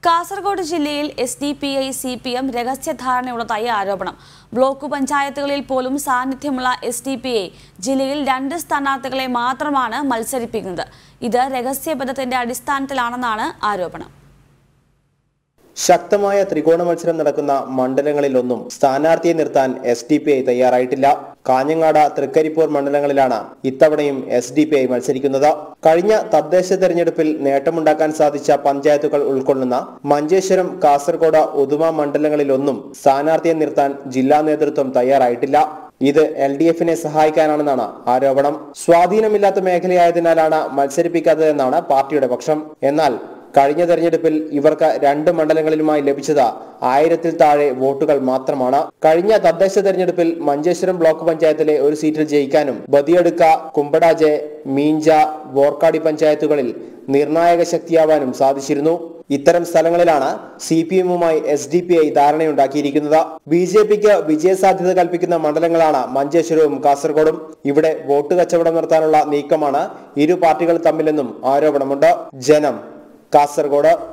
കാസർഗോഡ് ജില്ലയിൽ S D P I C P M രഹസ്യധാരണയുള്ളതായി ആരോപണം ബ്ലോക്ക് പഞ്ചായത്തുകളിൽ പോലും സാന്നിധ്യമുള്ള എസ് ഡി പി ഐ ജില്ലയിൽ രണ്ട് സ്ഥാനാർത്ഥികളെ മാത്രമാണ് മത്സരിപ്പിക്കുന്നത് ഇത് രഹസ്യബദ്ധത്തിന്റെ അടിസ്ഥാനത്തിലാണെന്നാണ് ആരോപണം ശക്തമായ ത്രികോണ മത്സരം നടക്കുന്ന മണ്ഡലങ്ങളിലൊന്നും സ്ഥാനാർത്ഥിയെ നിർത്താൻ എസ് ഡി പി ഐ തയ്യാറായിട്ടില്ല കാഞ്ഞങ്ങാട് തൃക്കരിപ്പൂർ മണ്ഡലങ്ങളിലാണ് ഇത്തവണയും എസ് ഡി പി ഐ മത്സരിക്കുന്നത് കഴിഞ്ഞ തദ്ദേശ തെരഞ്ഞെടുപ്പിൽ നേട്ടമുണ്ടാക്കാൻ സാധിച്ച പഞ്ചായത്തുകൾ ഉൾക്കൊള്ളുന്ന മഞ്ചേശ്വരം കാസർഗോഡ് ഉദുമ മണ്ഡലങ്ങളിലൊന്നും സ്ഥാനാർത്ഥിയെ നിർത്താൻ ജില്ലാ നേതൃത്വം തയ്യാറായിട്ടില്ല ഇത് എൽ ഡി എഫിനെ സഹായിക്കാനാണെന്നാണ് ആരോപണം സ്വാധീനമില്ലാത്ത മേഖലയായതിനാലാണ് മത്സരിപ്പിക്കാത്തതെന്നാണ് പാർട്ടിയുടെ പക്ഷം എന്നാൽ കഴിഞ്ഞ തെരഞ്ഞെടുപ്പിൽ ഇവർക്ക് രണ്ട് മണ്ഡലങ്ങളിലുമായി ലഭിച്ചത് ആയിരത്തിൽ താഴെ വോട്ടുകൾ മാത്രമാണ് കഴിഞ്ഞ തദ്ദേശ തെരഞ്ഞെടുപ്പിൽ മഞ്ചേശ്വരം ബ്ലോക്ക് പഞ്ചായത്തിലെ ഒരു സീറ്റിൽ ജയിക്കാനും ബദിയടുക്ക കുമ്പടാജെ മീഞ്ച വോർക്കാടി പഞ്ചായത്തുകളിൽ നിർണായക ശക്തിയാവാനും സാധിച്ചിരുന്നു ഇത്തരം സ്ഥലങ്ങളിലാണ് സി പി എമ്മുമായി എസ് ഡി പി ഐ ധാരണയുണ്ടാക്കിയിരിക്കുന്നത് ബി ജെ പിക്ക് വിജയസാധ്യത കൽപ്പിക്കുന്ന മണ്ഡലങ്ങളാണ് മഞ്ചേശ്വരവും കാസർഗോഡും ഇവിടെ വോട്ട് കച്ചവടം നടത്താനുള്ള നീക്കമാണ് ഇരു പാർട്ടികൾ തമ്മിലെന്നും ആരോപണമുണ്ട് ജനം കാസർഗോഡ്